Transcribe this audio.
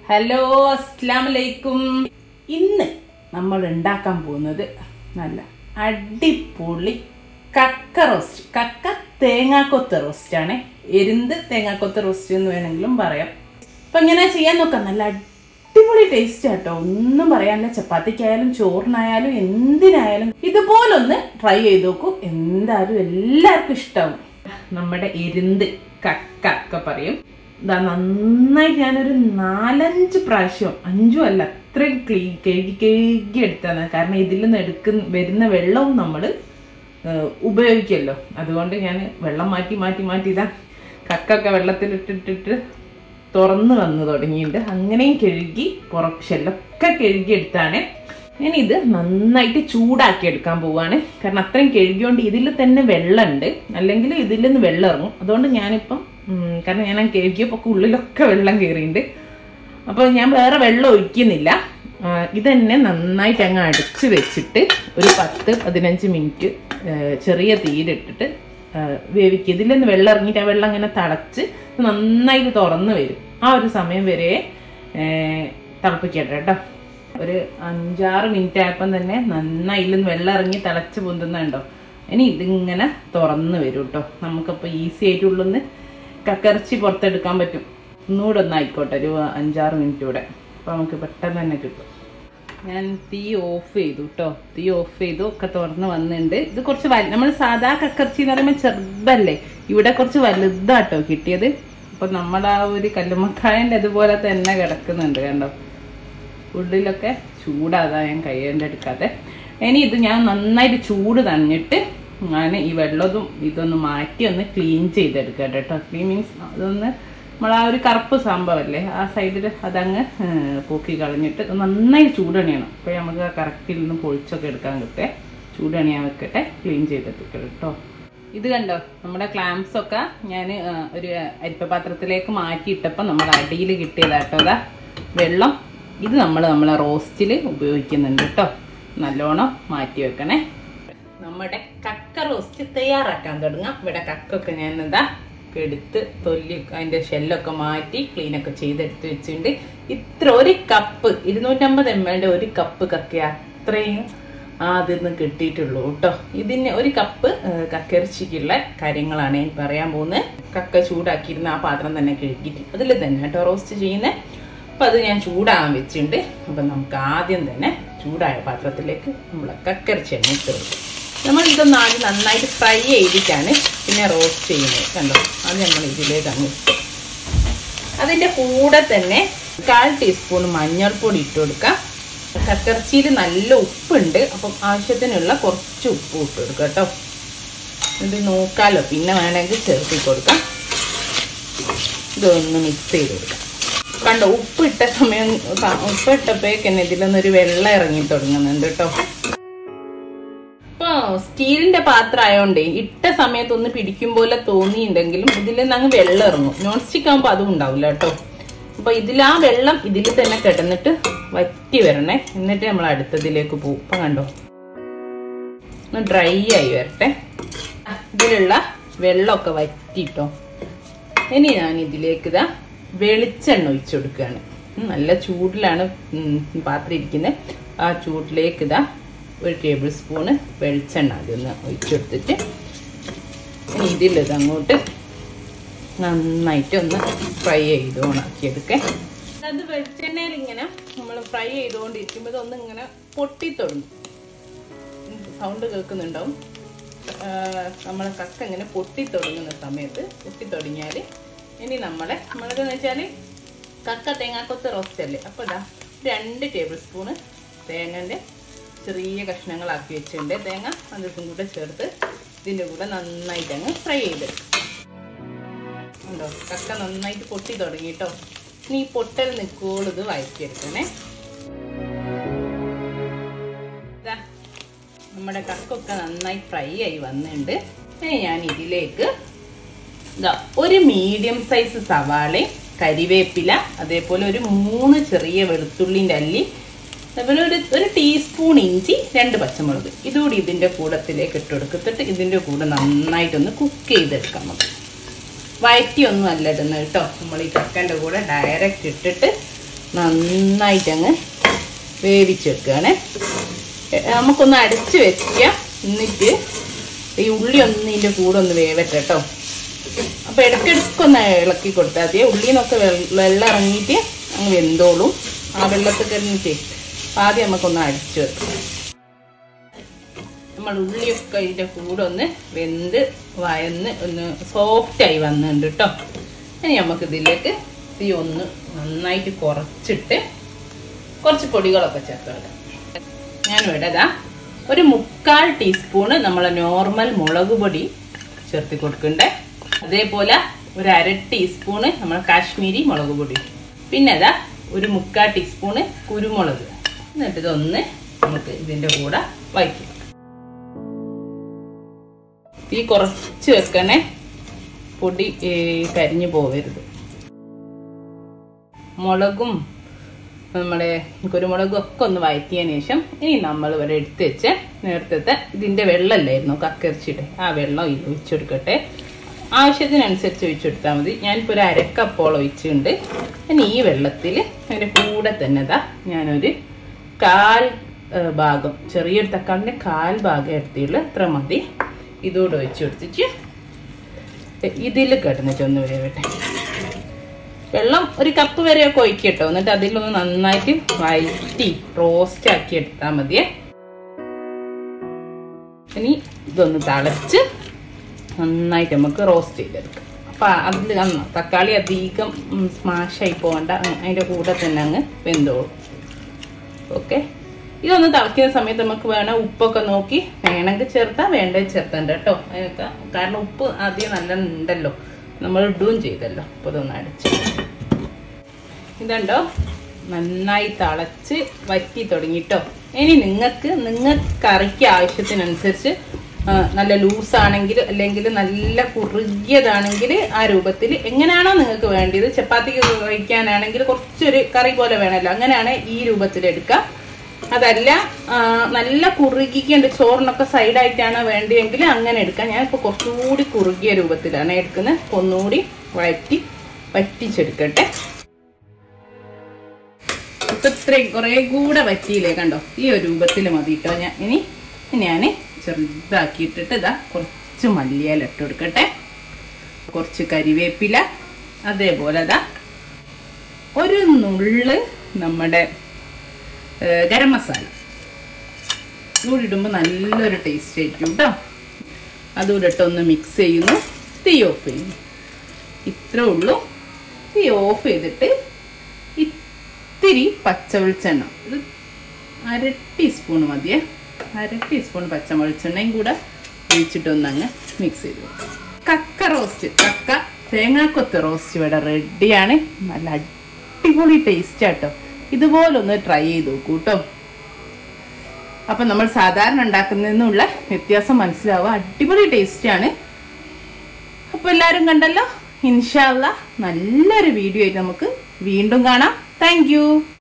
Hello അസ്സാം വലൈക്കും ഇന്ന് നമ്മൾ ഉണ്ടാക്കാൻ പോകുന്നത് നല്ല അടിപൊളി കക്ക റോസ്റ്റ് കക്ക തേങ്ങാക്കൊത്ത റോസ്റ്റ് ആണ് എരുന്ത് തേങ്ങാക്കൊത്ത റോസ്റ്റ് എന്ന് വേണമെങ്കിലും പറയാം അപ്പൊ ഇങ്ങനെ ചെയ്യാൻ നോക്കാം നല്ല അടിപൊളി ടേസ്റ്റ് ആട്ടോ ഒന്നും പറയാനില്ല ചപ്പാത്തിക്കായാലും ചോറിനായാലും എന്തിനായാലും ഇതുപോലൊന്ന് ട്രൈ ചെയ്ത് നോക്കൂ എന്തായാലും എല്ലാവർക്കും ഇഷ്ടാവും നമ്മുടെ എരുന്ത് കക്ക ഒക്കെ പറയും ഇതാ നന്നായിട്ട് ഞാനൊരു നാലഞ്ച് പ്രാവശ്യം അഞ്ചും അല്ല അത്രയും ക്ലീ കഴുകി കഴുകി എടുത്താണ് കാരണം ഇതിൽ നിന്ന് എടുക്കുന്ന വരുന്ന വെള്ളവും നമ്മൾ ഉപയോഗിക്കുമല്ലോ അതുകൊണ്ട് ഞാൻ വെള്ളം മാറ്റി മാറ്റി മാറ്റി ഇതാ കക്കൊക്കെ വെള്ളത്തിലിട്ടിട്ടിട്ട് തുറന്ന് വന്നു തുടങ്ങിയിട്ടുണ്ട് അങ്ങനെയും കഴുകി പുറക്ഷെല്ലൊക്കെ കഴുകി എടുത്താണ് ഇനി ഇത് നന്നായിട്ട് ചൂടാക്കി എടുക്കാൻ പോവാണ് കാരണം അത്രയും കഴുകിയോണ്ട് ഇതിൽ തന്നെ വെള്ളമുണ്ട് അല്ലെങ്കിൽ ഇതിൽ നിന്ന് വെള്ളം ഇറങ്ങും അതുകൊണ്ട് ഞാനിപ്പം ഉം, കാരണം ഞാൻ കഴുകിയപ്പോൾ ഉള്ളിലൊക്കെ വെള്ളം കയറിയിട്ടുണ്ട് അപ്പോൾ ഞാൻ വേറെ വെള്ളം ഒഴിക്കുന്നില്ല ആ, ഇതന്നെ നന്നായിട്ട് അങ്ങ് അടച്ച് വെച്ചിട്ട് ഒരു പത്ത് പതിനഞ്ച് മിനിറ്റ് ചെറിയ തീയിലിട്ടിട്ട് ആ, വേവിക്കുക ഇതിൽ നിന്ന് വെള്ളം ഇറങ്ങിയിട്ട് ആ വെള്ളം അങ്ങനെ തിളച്ച് നന്നായിട്ട് തുറന്ന് വരും ആ ഒരു സമയം വരെ ഏ, തിളപ്പിക്കട്ടെ കേട്ടോ ഒരു അഞ്ചാറ് മിനിറ്റ് ആയപ്പം തന്നെ നന്നായി ഇതിൽ നിന്ന് വെള്ളം ഇറങ്ങി തിളച്ച് പൊന്തുന്നുണ്ടോ ഇനി ഇതിങ്ങനെ തുറന്ന് വരും കേട്ടോ നമുക്കപ്പോൾ ഈസി ആയിട്ട് ഉള്ളിന്ന് കക്കറിച്ചി പുറത്തെടുക്കാൻ പറ്റും ഒന്നുകൂടെ ഒന്നായിക്കോട്ടെ ഒരു അഞ്ചാറ് മിനിറ്റ് കൂടെ അപ്പോൾ നമുക്ക് പെട്ടെന്ന് തന്നെ കിട്ടും ഞാൻ തീ ഓഫ് ചെയ്തു കേട്ടോ തീ ഓഫ് ചെയ്തു ഒക്കെ തുറന്ന് വന്നിട്ടുണ്ട് ഇത് കുറച്ച് വലു നമ്മൾ സാധാ കക്കർച്ചി എന്ന് പറയുമ്പോൾ ചെറുതല്ലേ ഇവിടെ കുറച്ച് വലുതാട്ടോ കിട്ടിയത് അപ്പൊ നമ്മുടെ ആ ഒരു കല്ലുമ്മക്കായൻ്റെ അതുപോലെ തന്നെ കിടക്കുന്നുണ്ട് കണ്ടോ ഉള്ളിലൊക്കെ ചൂടാതാ ഞാൻ കൈകൊണ്ട് എടുക്കാതെ ഇനി ഇത് ഞാൻ നന്നായിട്ട് ചൂട് തണിഞ്ഞിട്ട് ഞാൻ ഈ വെള്ളതും ഇതൊന്ന് മാറ്റി ഒന്ന് ക്ലീൻ ചെയ്തെടുക്കാം കേട്ടോ ക്ലീൻ മീൻസ് അതൊന്ന് നമ്മൾ ആ ഒരു കറുപ്പ് സംഭവമല്ലേ ആ സൈഡിൽ അതങ്ങ് ഏർ, പോക്കി കളഞ്ഞിട്ട് ഇത് നന്നായി ചൂടണിയണം അപ്പോൾ നമുക്ക് ആ കറക്റ്റിൽ നിന്ന് പൊളിച്ചൊക്കെ എടുക്കാൻ കിട്ടേ ചൂടണിയാൻ വെക്കട്ടെ ക്ലീൻ ചെയ്തെടുക്കട്ടെ കേട്ടോ ഇത് കണ്ടോ നമ്മുടെ ക്ലാംസ് ഒക്കെ ഞാൻ ഒരു അരിപ്പ പാത്രത്തിലേക്ക് മാറ്റിയിട്ടപ്പോൾ നമ്മുടെ അടിയിൽ കിട്ടിയതാട്ടോ അതാ വെള്ളം ഇത് നമ്മൾ നമ്മളെ റോസ്റ്റിൽ ഉപയോഗിക്കുന്നുണ്ട് കേട്ടോ നല്ലോണം മാറ്റി വെക്കണേ നമ്മുടെ കക്ക റോസ്റ്റ് തയ്യാറാക്കാൻ തുടങ്ങാം ഇവിടെ കക്കൊക്കെ ഞാൻ എന്താ എടുത്ത് തൊല്ലി അതിന്റെ ഷെല്ലൊക്കെ മാറ്റി ക്ലീൻ ഒക്കെ ചെയ്തെടുത്ത് വെച്ചിട്ടുണ്ട് ഇത്ര ഒരു കപ്പ് ഇരുന്നൂറ്റമ്പത് എം എല്ലിന്റെ ഒരു കപ്പ് കക്ക അത്രയും അതിന്ന് കിട്ടിയിട്ടുള്ളൂ കേട്ടോ ഇതിന് ഒരു കപ്പ് കക്കിറച്ചിക്കുള്ള കാര്യങ്ങളാണ് ഞാൻ പറയാൻ പോകുന്നത് കക്ക ചൂടാക്കിയിരുന്ന ആ പാത്രം തന്നെ കഴുകിയിട്ട് അതിൽ തന്നെ കേട്ടോ റോസ്റ്റ് ചെയ്യുന്നത് അപ്പൊ അത് ഞാൻ ചൂടാകാൻ വെച്ചിട്ടുണ്ട് അപ്പൊ നമുക്ക് ആദ്യം തന്നെ ചൂടായ പാത്രത്തിലേക്ക് നമ്മൾ കക്കിറച്ചി എണ്ണ ഇട്ട് കൊടുക്കും നമ്മൾ ഇതൊന്ന് ആദ്യം നന്നായിട്ട് ഫ്രൈ ചെയ്തിട്ടാണ് പിന്നെ റോസ്റ്റ് ചെയ്യുന്നത് കണ്ടോ അത് നമ്മൾ ഇതിലേക്ക് അങ്ങ് ഇട്ടു അതിന്റെ കൂടെ തന്നെ കാൽ ടീസ്പൂൺ മഞ്ഞൾപ്പൊടി ഇട്ട് കൊടുക്കാം കക്കർച്ചിയിൽ നല്ല ഉപ്പുണ്ട് അപ്പം ആവശ്യത്തിനുള്ള കുറച്ച് ഉപ്പ് ഇട്ട് കൊടുക്കുക കേട്ടോ ഇത് നോക്കാലോ പിന്നെ വേണമെങ്കിൽ ചേർത്തി കൊടുക്കാം ഇതൊന്ന് മിക്സ് ചെയ്ത് കൊടുക്കാം കണ്ടോ ഉപ്പ് ഇട്ട സമയം ഉപ്പ് ഇട്ടപ്പോഴേക്കന്നെ ഇതിലൊന്നൊരു വെള്ളം ഇറങ്ങി തുടങ്ങുന്നുണ്ട് കേട്ടോ ഇപ്പൊ സ്റ്റീലിന്റെ പാത്രം ആയതുകൊണ്ട് ഇട്ട സമയത്ത് ഒന്ന് പിടിക്കും പോലെ തോന്നിയിട്ടുണ്ടെങ്കിലും ഇതിൽ നിന്ന് അങ്ങ് വെള്ളം ഇറങ്ങും നോൺ സ്റ്റിക്ക് ആകുമ്പോൾ അതും ഉണ്ടാവില്ല കേട്ടോ അപ്പൊ ഇതിൽ ആ വെള്ളം ഇതിൽ തന്നെ കിടന്നിട്ട് വറ്റി വരണേ എന്നിട്ട് നമ്മൾ അടുത്തതിലേക്ക് പോകും ഇപ്പൊ കണ്ടോ ഒന്ന് ഡ്രൈ ആയി വരട്ടെ ഇതിലുള്ള വെള്ളമൊക്കെ വറ്റിട്ടോ ഇനി ഞാൻ ഇതിലേക്ക് ഇതാ വെളിച്ചെണ്ണ ഒഴിച്ചു കൊടുക്കുകയാണ് ഉം, നല്ല ചൂടിലാണ് ഉം, പാത്രം ഇരിക്കുന്നത് ആ ചൂടിലേക്ക് ഇതാ ഒരു ടേബിൾ സ്പൂണ് വെളിച്ചെണ്ണ അതൊന്ന് ഒഴിച്ചെടുത്തിട്ട് ഇനി ഇതിലിത് അങ്ങോട്ട് നന്നായിട്ട് ഒന്ന് ഫ്രൈ ചെയ്ത് ഓണാക്കിയെടുക്കേ അത് വെളിച്ചെണ്ണയിൽ ഇങ്ങനെ നമ്മൾ ഫ്രൈ ചെയ്തുകൊണ്ടിരിക്കുമ്പോൾ ഇതൊന്ന് ഇങ്ങനെ പൊട്ടിത്തുടങ്ങും സൗണ്ട് കേൾക്കുന്നുണ്ടാവും ആ, നമ്മളെ കക്ക ഇങ്ങനെ പൊട്ടിത്തുടങ്ങുന്ന സമയത്ത് പൊട്ടിത്തുടങ്ങിയാൽ ഇനി നമ്മളെ നമ്മളതെന്ന് വെച്ചാൽ കക്ക തേങ്ങാക്കൊത്ത് റോസ്റ്റ് അല്ലേ അപ്പോൾ ഇതാ രണ്ട് ടേബിൾ സ്പൂണ് തേങ്ങൻ്റെ ചെറിയ കഷ്ണങ്ങളാക്കി വെച്ചിട്ടുണ്ട് തേങ്ങ അതും കൂടെ ചേർത്ത് ഇതിൻ്റെ കൂടെ നന്നായിട്ട് അങ്ങ് ഫ്രൈ ചെയ്തെടുക്കും ഉണ്ടോ കക്ക നന്നായിട്ട് പൊട്ടി തുടങ്ങി കേട്ടോ ഇനി ഈ പൊട്ടൽ നിൽക്കോളും ഇത് വഴറ്റിയെടുക്കണേ ഇതാ നമ്മുടെ കക്കൊക്കെ നന്നായി ഫ്രൈ ആയി വന്നിട്ടുണ്ട് ഇനി ഞാൻ ഇതിലേക്ക് ഇതാ ഒരു മീഡിയം സൈസ് സവാളയും കരിവേപ്പില അതേപോലെ ഒരു മൂന്ന് ചെറിയ വെളുത്തുള്ളിൻ്റെ അല്ലി അതേപോലെ ഒരു ഒരു ടീസ്പൂൺ ഇഞ്ചി രണ്ട് പച്ചമുളക് ഇതുകൂടി ഇതിൻ്റെ കൂടത്തിലേക്ക് ഇട്ട് കൊടുത്തിട്ട് ഇതിൻ്റെ കൂടെ നന്നായിട്ടൊന്ന് കുക്ക് ചെയ്തെടുക്കാം നമുക്ക് വയറ്റിയൊന്നും അല്ല ഇടുന്നത് കേട്ടോ നമ്മൾ ഈ കക്കൻ്റെ കൂടെ ഡയറക്റ്റ് ഇട്ടിട്ട് നന്നായിട്ട് അങ്ങ് വേവിച്ചെടുക്കുകയാണ് നമുക്കൊന്ന് അടച്ച് വെക്കുക എന്നിട്ട് ഈ ഉള്ളി ഒന്ന് ഇതിൻ്റെ കൂടെ ഒന്ന് വേവട്ടെ കേട്ടോ അപ്പോൾ ഇടയ്ക്കിടയ്ക്കൊന്ന് ഇളക്കി കൊടുത്താൽ മതി ഉള്ളിൽ നിന്നൊക്കെ വെള്ളം ഇറങ്ങിയിട്ട് അങ്ങ് വെന്തോളും ആ വെള്ളത്തിൽ കിടന്നിട്ടേ ആദ്യം നമുക്കൊന്ന് അടിച്ചു വെക്കാം നമ്മൾ ഉള്ളിയൊക്കെ ഇതിൻ്റെ കൂടെ ഒന്ന് വെന്ത് വയന്ന് ഒന്ന് സോഫ്റ്റായി വന്നിട്ടുണ്ട് കേട്ടോ ഇനി നമുക്ക് ഇതിലേക്ക് തീ ഒന്ന് നന്നായിട്ട് കുറച്ചിട്ട് കുറച്ച് പൊടികളൊക്കെ ചേർത്ത് വിടാം ഞാനിവിടെ ഇതാ ഒരു മുക്കാൽ ടീസ്പൂണ് നമ്മളെ നോർമൽ മുളക് പൊടി ചേർത്ത് കൊടുക്കണ്ടേ അതേപോലെ ഒരു അര ടീസ്പൂണ് നമ്മൾ കാശ്മീരി മുളക് പൊടി പിന്നെ അതാ ഒരു മുക്കാൽ ടീസ്പൂണ് കുരുമുളക് എന്നിട്ട് ഇതൊന്ന് നമുക്ക് ഇതിൻ്റെ കൂടെ വയ്ക്കാം തീ കുറച്ച് വെക്കണേ പൊടി ഏ, കരിഞ്ഞു പോവരുത് മുളകും നമ്മുടെ കുരുമുളകും ഒക്കെ ഒന്ന് വഴറ്റിയതിന് ശേഷം ഇനി നമ്മൾ ഇവിടെ എടുത്ത് വെച്ച് നേരത്തെ ഇതിന്റെ വെള്ളമല്ലായിരുന്നു കക്കിറച്ചിട്ട് ആ വെള്ളം ഇതിൽ ഒഴിച്ചെടുക്കട്ടെ ആവശ്യത്തിനനുസരിച്ച് ഒഴിച്ചെടുത്താൽ മതി ഞാനിപ്പോൾ ഒരു അരക്കപ്പോളം ഒഴിച്ചിട്ടുണ്ട് ഇനി ഈ വെള്ളത്തിൽ അതിൻ്റെ കൂടെ തന്നെ ഇതാ ഞാനൊരു കാൽ ഏ, ഭാഗം ചെറിയൊരു തക്കാളിൻ്റെ കാൽ ഭാഗം എടുത്തുള്ള ഇത്ര മതി ഇതോടെ ഒഴിച്ച് കൊടുത്തിട്ട് ഇതിൽ കിടന്നിട്ട് ഒന്ന് വേവട്ടെ വെള്ളം ഒരു കപ്പ് വരെയൊക്കെ ഒഴിക്കട്ടോ എന്നിട്ട് അതിലൊന്ന് നന്നായിട്ട് വഴറ്റി റോസ്റ്റ് ആക്കി എടുത്താൽ മതിയേ ഇനി ഇതൊന്ന് തിളച്ച് നന്നായിട്ട് നമുക്ക് റോസ്റ്റ് ചെയ്തെടുക്കാം അപ്പം അതിൽ തക്കാളി അധികം സ്മാഷായി പോകണ്ട അങ്ങ് അതിൻ്റെ കൂടെ തന്നെ അങ്ങ് വെന്തോളും ഓക്കെ ഇതൊന്ന് തിളയ്ക്കുന്ന സമയത്ത് നമുക്ക് വേണം ഉപ്പൊക്കെ നോക്കി വേണമെങ്കിൽ ചേർത്താൽ വേണ്ടേ ചേർത്തണ്ട കേട്ടോ അതിനൊക്കെ കാരണം ഉപ്പ് ആദ്യം നല്ല ഉണ്ടല്ലോ നമ്മൾ ഇടുകയും ചെയ്തല്ലോ അപ്പോൾ ഇതൊന്ന് അടച്ച് ഇതുണ്ടോ നന്നായി തിളച്ച് വറ്റി തുടങ്ങിട്ടോ ഇനി നിങ്ങൾക്ക് നിങ്ങൾ കറിക്ക് ആവശ്യത്തിനനുസരിച്ച് ആ, നല്ല ലൂസാണെങ്കിൽ അല്ലെങ്കിൽ നല്ല കുറുകിയതാണെങ്കിൽ ആ രൂപത്തിൽ എങ്ങനെയാണോ നിങ്ങൾക്ക് വേണ്ടിയത് ചപ്പാത്തിക്ക് കഴിക്കാനാണെങ്കിൽ കുറച്ചൊരു കറി പോലെ വേണമല്ലോ അങ്ങനെയാണ് ഈ രൂപത്തിൽ എടുക്കുക അതല്ല ആ, നല്ല കുറുകിക്കേണ്ട ചോറിനൊക്കെ സൈഡായിട്ടാണ് വേണ്ടിയെങ്കിൽ അങ്ങനെ എടുക്കാം ഞാനിപ്പോൾ കുറച്ചുകൂടി കുറുകിയ രൂപത്തിലാണ് എടുക്കുന്നത് അപ്പൊ ഒന്നുകൂടി വഴറ്റി വറ്റിച്ചെടുക്കട്ടെ ഇപ്പൊ ഇത്രയും കുറേ കൂടെ വറ്റിയില്ലേ കണ്ടോ ഈ ഒരു രൂപത്തിൽ മതി കേട്ടോ ഞാൻ ഇനി ഞാൻ ചെറുതാക്കിയിട്ടിട്ട് ഇതാ കുറച്ച് മല്ലിയില ഇട്ട് കൊടുക്കട്ടെ കുറച്ച് കരിവേപ്പില അതേപോലെ ഇതാ ഒരു നുള്ള് നമ്മുടെ ഏ, ഗരം മസാല ഇതുകൂടി ഇടുമ്പോൾ നല്ലൊരു ടേസ്റ്റ് ആയിരിക്കും കേട്ടോ അതുകൂടെ ഇട്ടൊന്ന് മിക്സ് ചെയ്യുന്നു തീ ഓഫ് ചെയ്യുന്നു ഇത്രേ ഉള്ളൂ തീ ഓഫ് ചെയ്തിട്ട് ഇത്തിരി പച്ച വെളിച്ചെണ്ണ ഇത് അര ടീസ്പൂൺ മതിയേ അര ടീസ്പൂൺ പച്ച വെളിച്ചെണ്ണയും കൂടെ ഒഴിച്ചിട്ടൊന്ന് അങ്ങ് മിക്സ് ചെയ്ത് വെക്കും. കക്ക റോസ്റ്റ് കക്ക തേങ്ങാക്കൊത്ത് റോസ്റ്റ് ഇവിടെ റെഡിയാണ് നല്ല അടിപൊളി ടേസ്റ്റ് ആട്ടോ ഇതുപോലൊന്ന് ട്രൈ ചെയ്ത് നോക്കൂ കേട്ടോ അപ്പം നമ്മൾ സാധാരണ ഉണ്ടാക്കുന്നതിനുള്ള വ്യത്യാസം മനസ്സിലാവുക അടിപൊളി ടേസ്റ്റാണ് അപ്പോൾ എല്ലാവരും കണ്ടല്ലോ ഇൻഷാല്ല നല്ലൊരു വീഡിയോ ആയിട്ട് നമുക്ക് വീണ്ടും കാണാം താങ്ക്